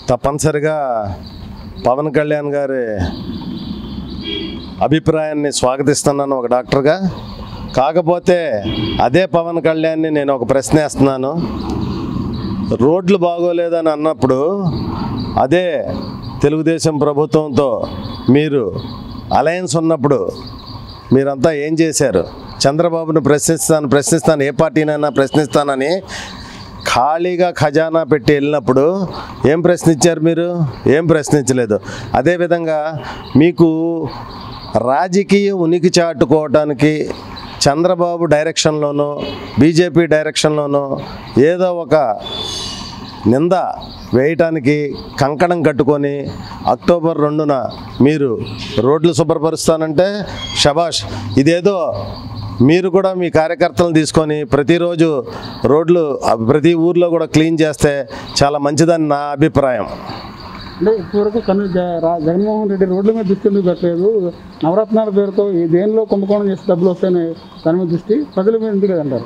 తప్పనిసరిగా పవన్ కళ్యాణ్ గారి అభిప్రాయాన్ని స్వాగతిస్తున్నాను ఒక డాక్టర్గా కాకపోతే అదే పవన్ కళ్యాణ్ని నేను ఒక ప్రశ్న వేస్తున్నాను రోడ్లు బాగోలేదని అన్నప్పుడు అదే తెలుగుదేశం ప్రభుత్వంతో మీరు అలయన్స్ ఉన్నప్పుడు మీరంతా ఏం చేశారు చంద్రబాబును ప్రశ్నిస్తాను ప్రశ్నిస్తాను ఏ పార్టీనైనా ప్రశ్నిస్తానని ఖాళీగా ఖజానా పెట్టి వెళ్ళినప్పుడు ఏం ప్రశ్నించారు మీరు ఏం ప్రశ్నించలేదు అదేవిధంగా మీకు రాజకీయ ఉనికి చాటుకోవడానికి చంద్రబాబు డైరెక్షన్లోనో బీజేపీ డైరెక్షన్లోనో ఏదో ఒక నింద వేయటానికి కంకణం కట్టుకొని అక్టోబర్ రెండున మీరు రోడ్లు శుభ్రపరుస్తానంటే షబాష్ ఇదేదో మీరు కూడా మీ కార్యకర్తలను తీసుకొని ప్రతిరోజు రోడ్లు ఆ, ప్రతి ఊర్లో కూడా క్లీన్ చేస్తే చాలా మంచిదని నా అభిప్రాయం అంటే ఇప్పటివరకు కన్ను జ- రా- జగన్మోహన్ రెడ్డి రోడ్ల మీద దృష్టి ఎందుకు పెట్టలేదు నవరత్నాల పేరుతో ఈ దేనిలో కుంభకోణం చేస్తే డబ్బులు వస్తాయని దాని మీద దృష్టి ప్రజల మీద ఎందుకు లేదంటారు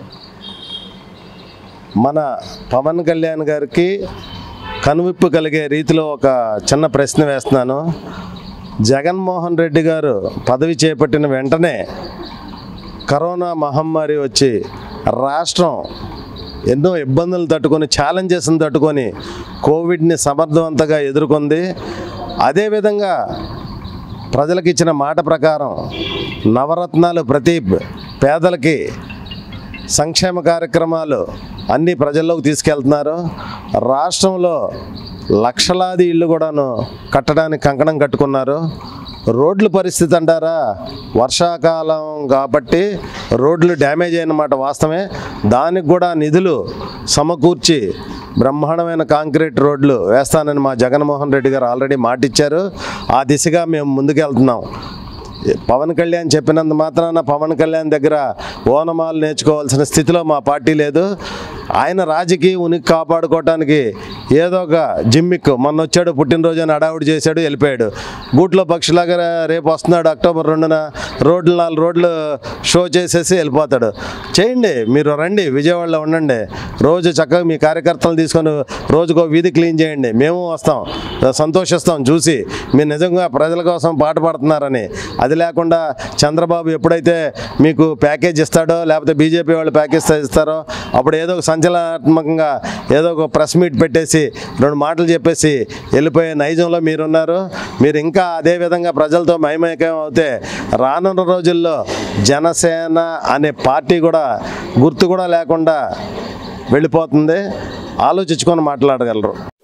మన పవన్ కళ్యాణ్ గారికి కనువిప్పు కలిగే రీతిలో ఒక చిన్న ప్రశ్న వేస్తున్నాను జగన్మోహన్ రెడ్డి గారు పదవి చేపట్టిన వెంటనే కరోనా మహమ్మారి వచ్చి రాష్ట్రం ఎన్నో ఇబ్బందులు తట్టుకొని ఛాలెంజెస్ని తట్టుకొని కోవిడ్ని సమర్థవంతంగా ఎదుర్కొంది అదేవిధంగా ప్రజలకు ఇచ్చిన మాట ప్రకారం నవరత్నాలు ప్రతి పేదలకి సంక్షేమ కార్యక్రమాలు అన్ని ప్రజల్లోకి తీసుకెళ్తున్నారు రాష్ట్రంలో లక్షలాది ఇళ్ళు కూడాను కట్టడానికి కంకణం కట్టుకున్నారు రోడ్ల పరిస్థితి అంటారా వర్షాకాలం కాబట్టి రోడ్లు డ్యామేజ్ అయినమాట వాస్తవమే దానికి కూడా నిధులు సమకూర్చి బ్రహ్మాండమైన కాంక్రీట్ రోడ్లు వేస్తానని మా జగన్మోహన్ రెడ్డి గారు ఆల్రెడీ మాటిచ్చారు ఆ దిశగా మేము ముందుకెళ్తున్నాం పవన్ కళ్యాణ్ చెప్పినంత మాత్రాన పవన్ కళ్యాణ్ దగ్గర ఓనమాలు నేర్చుకోవాల్సిన స్థితిలో మా పార్టీ లేదు ఆయన రాజకీయ ఉనికి కాపాడుకోవటానికి ఏదో ఒక జిమ్మిక్ మొన్న వచ్చాడు పుట్టినరోజు అని అడావుడి చేశాడు వెళ్ళిపోయాడు గూట్లో పక్షిలాగా రేపు వస్తున్నాడు అక్టోబర్ రెండున రోడ్లు నాలుగు రోడ్లు షో చేసేసి వెళ్ళిపోతాడు చేయండి మీరు రండి విజయవాడలో ఉండండి రోజు చక్కగా మీ కార్యకర్తలు తీసుకొని రోజుకో వీధి క్లీన్ చేయండి మేము వస్తాం సంతోషిస్తాం చూసి మీరు నిజంగా ప్రజల కోసం పాట పాడుతున్నారని అది లేకుండా చంద్రబాబు ఎప్పుడైతే మీకు ప్యాకేజ్ ఇస్తాడో లేకపోతే బీజేపీ వాళ్ళు ప్యాకేజ్ ఇస్తారో అప్పుడు ఏదో ఒక సంచలనాత్మకంగా ఏదో ఒక ప్రెస్ మీట్ పెట్టేసి రెండు మాటలు చెప్పేసి వెళ్ళిపోయే నైజంలో మీరున్నారు మీరు ఇంకా అదే విధంగా ప్రజలతో మయమేకం అవుతే రానున్న రోజుల్లో జనసేన అనే పార్టీ కూడా గుర్తు కూడా లేకుండా వెళ్ళిపోతుంది ఆలోచించుకొని మాట్లాడగలరు